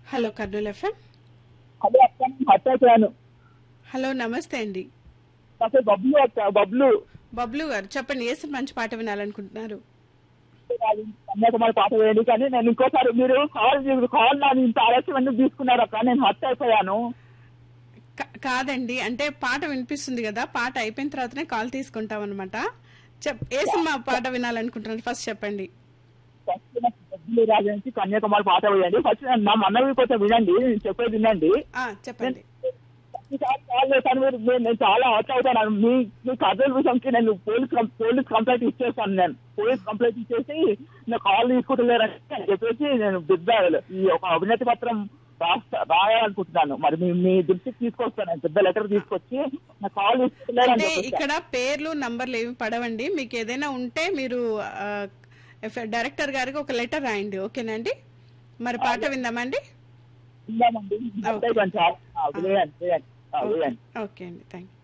Hello Kurnool FM అదే అక్క నేను హత్య అయిపోయాను హలో నమస్తే అండి అసలు బబ్లు అక్క బబ్లు బబ్లు గారు చెప్పండి ఏ సినిమా మంచి పాట వినాలనుకుంటున్నారు కన్యాకుమారి పాట వేయండి కానీ నేను ఇంకోసారి మీరు కాల్ మీరు కాల్ నా ఇంత ఆలస్యం ఎందుకు తీసుకున్నారు అక్క నేను హత్య అయిపోయాను కా- కాదండి అంటే పాట వినిపిస్తుంది కదా పాట అయిపోయిన తర్వాతనే కాల్ తీసుకుంటాం అనమాట చెప్ ఏ సినిమా పాట వినాలనుకుంటున్నారు ఫస్ట్ చెప్పండి ఫస్ట్ నాకు బొబ్బిలి రాజు నుంచి కన్యాకుమారి పాట వేయండి ఫస్ట్ నా మనవి కొంచెం వినండి నేను చెప్పేది వినండి ఆ, చెప్పండి ఈసారి కాల్ చేశాను మీరు నేను నేను చాలా హర్ట్ అవుతాను మీ మీ కజల్ విషయంకి నేను పోలీస్ కం- పోలీస్ కంప్లైంట్ ఇచ్చేస్తాను నేను పోలీస్ కంప్లైంట్ ఇచ్చేసి నేను కాల్ తీసుకుంటలేరని చెప్పేసి నేను పెద్ద ఈ ఒక అవినతి పత్రం రాస్తా రాయాలనుకుంటున్నాను మరి మీ మీ దృష్టికి తీసుకొస్తాను నేను పెద్ద లెటర్ తీసుకొచ్చి నా కాల్ తీసుకుంటలేరని అంటే చెప్పేసి ఇక్కడ పేర్లు నంబర్లు ఏమి పడవండి మీకు ఏదైనా ఉంటే మీరు ఆ, ఎఫ్- డైరెక్టర్ గారికి ఒక లెటర్ రాయండి ఓకేనండి మరి పాట విందామండి ఉందామండి అంతే కొంచెం ఆ, వదిలేయండి వదిలేయండి. ఆ, వదిలేయండి ఓకే అండి థ్యాంక్